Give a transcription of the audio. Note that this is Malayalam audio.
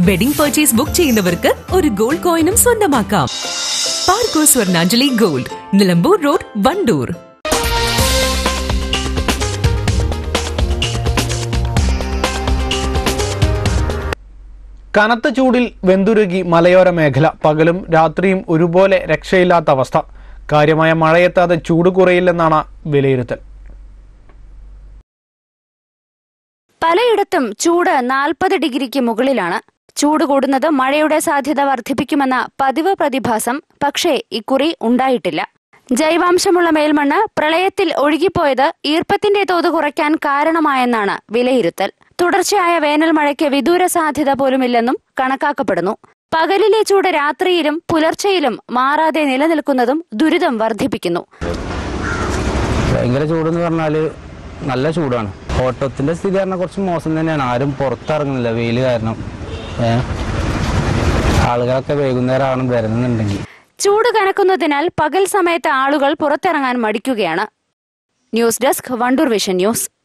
വെഡിംഗ് പർച്ചേസ് ബുക്ക് ചെയ്യുന്നവർക്ക് ഒരു ഗോൾഡ് കോയിനും സ്വന്തമാക്കാം പാർക്കോ സ്വർണാഞ്ജലി ഗോൾഡ് നിലമ്പൂർ റോഡ് വണ്ടൂർ കനത്ത ചൂടിൽ വെന്തുരുകി മലയോര മേഖല പകലും രാത്രിയും ഒരുപോലെ രക്ഷയില്ലാത്ത അവസ്ഥ കാര്യമായ മഴയെത്താതെ ചൂട് കുറയില്ലെന്നാണ് വിലയിരുത്തൽ പലയിടത്തും ചൂട് നാൽപ്പത് ഡിഗ്രിക്ക് മുകളിലാണ് ചൂട് കൂടുന്നത് മഴയുടെ സാധ്യത വർദ്ധിപ്പിക്കുമെന്ന പതിവ് പ്രതിഭാസം പക്ഷേ ഇക്കുറി ഉണ്ടായിട്ടില്ല ജൈവാംശമുള്ള മേൽമണ്ണ് പ്രളയത്തിൽ ഒഴുകിപ്പോയത് ഈർപ്പത്തിന്റെ തോത് കുറയ്ക്കാൻ കാരണമായെന്നാണ് വിലയിരുത്തൽ തുടർച്ചയായ വേനൽ മഴയ്ക്ക് വിദൂര സാധ്യത പോലുമില്ലെന്നും കണക്കാക്കപ്പെടുന്നു പകലിലെ ചൂട് രാത്രിയിലും പുലർച്ചെയിലും മാറാതെ നിലനിൽക്കുന്നതും ദുരിതം വർദ്ധിപ്പിക്കുന്നു ഭയങ്കര ചൂടെന്ന് പറഞ്ഞാല് നല്ല ചൂടാണ് ഓട്ടത്തിന്റെ സ്ഥിതി പറഞ്ഞാൽ കുറച്ച് മോശം തന്നെയാണ് ആരും പുറത്തിറങ്ങുന്നില്ല വെയിൽ കാരണം ഏ ആളുകളൊക്കെ വൈകുന്നേരമാണ് വരുന്നുണ്ടെങ്കിൽ ചൂട് കനക്കുന്നതിനാൽ പകൽ സമയത്ത് ആളുകൾ പുറത്തിറങ്ങാൻ മടിക്കുകയാണ് news desk Wandoor vision news